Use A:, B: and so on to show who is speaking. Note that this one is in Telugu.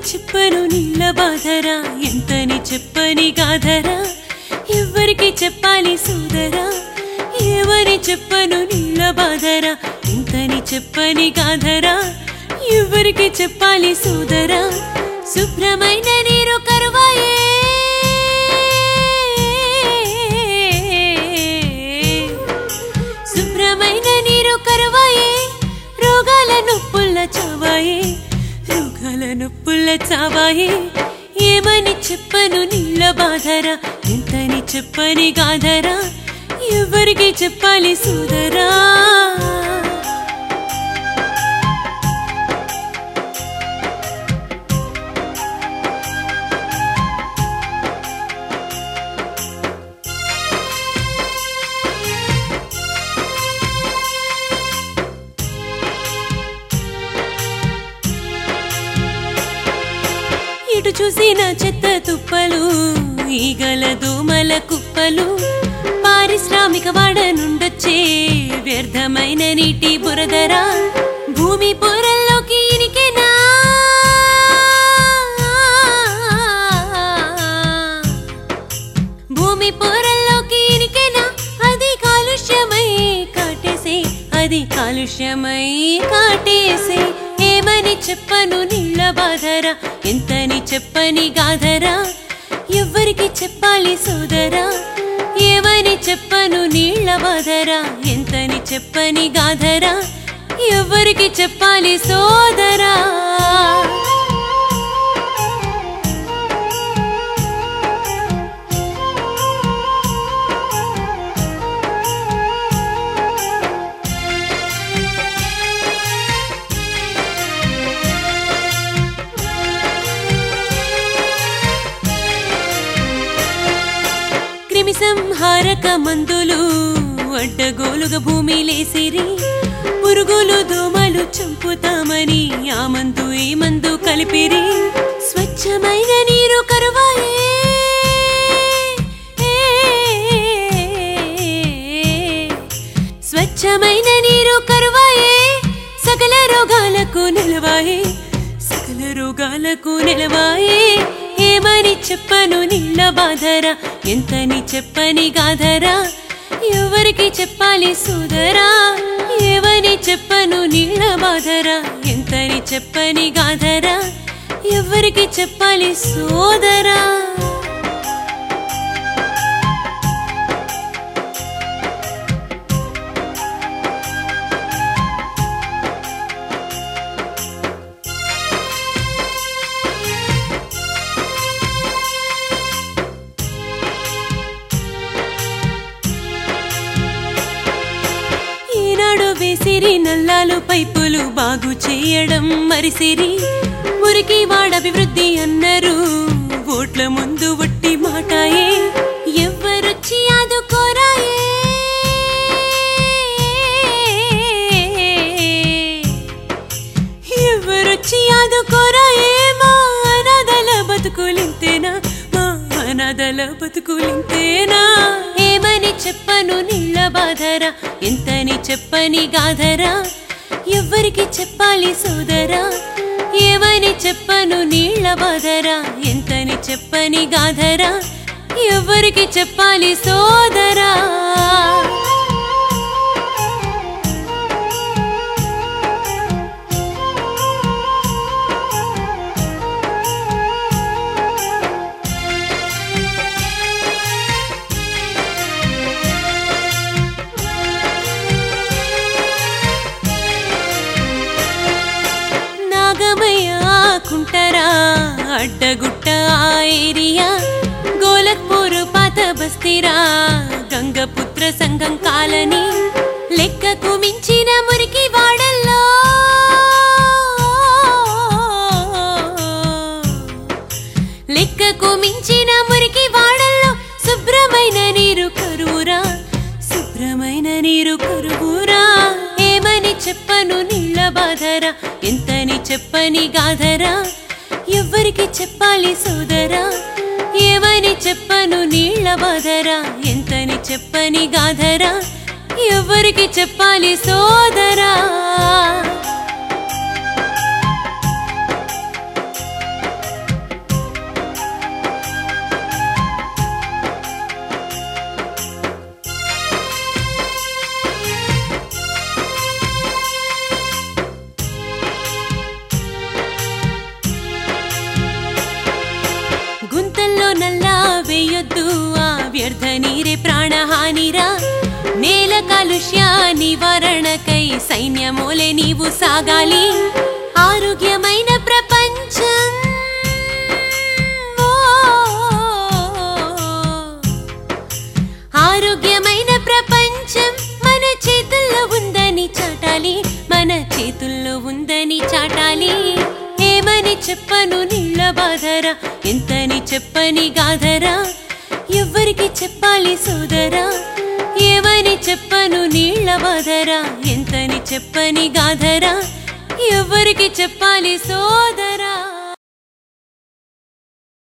A: చెప్పను నీళ్ళ బాధరా ఎంతని చెప్పని గాధరా ఎవరికి చెప్పాలి సోదరా ఏమని చెప్పను నీళ్ళ బాధరా ఎంతని చెప్పని గాధరా ఎవరికి చెప్పాలి సోదరా శుభ్రమైన నీరు కరువాయే శుభ్రమైన నీరు కరువాయే రోగాల నొప్పుల చావాయే రోగాల నొప్పుల చావాయే ఏమని చెప్పను నీళ్ళ బాధరా ఎంతని చెప్పని గాధరా ఎవరికి చెప్పాలి సోదరా ఇటు చూసిన చెత్త తుప్పలు ఈగల దోమల కుప్పలు పారిశ్రామిక వాడ నుండొచ్చే వ్యర్థమైన నీటి బురదరా భూమి పొరల్లోకి ఇనికెనా భూమి పొరల్లోకి ఇనికెనా అది కాలుష్యమై కాటేసే అది కాలుష్యమై కాటేసే ఏమని చెప్పను నీళ్ళ బాధరా ఎంతని చెప్పని గాధరా ఎవరికి చెప్పాలి సోదరా ఏమని చెప్పను నీళ్ళ బాధరా ఎంతని చెప్పని గాధరా ఎవరికి చెప్పాలి సోదరా క్రిమి సంహారక మందులు అడ్డగోలుగా భూమి లేసిరి పురుగులు దోమలు చంపుతామని ఆ మందు ఈ మందు కలిపిరి స్వచ్ఛమైన నీరు కరువాయే స్వచ్ఛమైన నీరు కరువాయే సకల రోగాలకు నిలవాయే సకల రోగాలకు నిలవాయే ఏమని చెప్పను నీళ్ళ బాధరా ఎంతని చెప్పని గాధరా ఎవరికి చెప్పాలి సోదరా ఏమని చెప్పను నీళ్ళ బాధరా ఎంతని చెప్పని గాధరా ఎవరికి చెప్పాలి సోదరా ఈనాడు వేసిరి నల్లాలు పైపులు బాగు చేయడం మరిసిరి మురికి వాడ అభివృద్ధి అన్నారు ఓట్ల ముందు ఒట్టి మాటాయే ఎవ్వరొచ్చి ఆదుకోరాయే ఎవరొచ్చి ఆదుకోరాయే మా అనాథల బతుకులింతేనా మా అనాథల బతుకులింతేనా ఏమని చెప్పను నీళ్ళ బాధరా ఎంతని చెప్పని గాధరా ఎవరికి చెప్పాలి సోదరా ఏమని చెప్పను నీళ్ళ బాధరా ఎంతని చెప్పని గాధరా ఎవరికి చెప్పాలి సోదరా నాగమయ్య కుంటరా అడ్డగుట్ట ఆ ఏరియా గోలక్పూర్ పాత బస్తీరా గంగపుత్ర సంఘం కాలని లెక్కకు మించిన మురికి వాడల్లో లెక్కకు మించిన మురికి వాడల్లో శుభ్రమైన నీరు కరువురా శుభ్రమైన నీరు కరువురా ఏమని చెప్పను నీళ్ళ బాధరా ఎంతని చెప్పని గాధరా ఎవరికి చెప్పాలి సోదరా ఏమని చెప్పను నీళ్ళ బాధరా ఎంతని చెప్పని గాధరా ఎవరికి చెప్పాలి సోదరా వద్దు ఆ వ్యర్థ నీరే ప్రాణహానిరా నేల కాలుష్య నివారణకై సైన్యమోలే నీవు సాగాలి ఆరోగ్యమైన ప్రపంచం ఓ, ఆరోగ్యమైన ప్రపంచం మన చేతుల్లో ఉందని చాటాలి మన చేతుల్లో ఉందని చాటాలి ఏమని చెప్పను నీళ్ళ బాధరా ఎంతని చెప్పని గాధరా ఎవ్వరికి చెప్పాలి సోదరా ఏమని చెప్పను నీళ్ళ బాధరా ఎంతని చెప్పని గాధరా ఎవ్వరికి చెప్పాలి సోదరా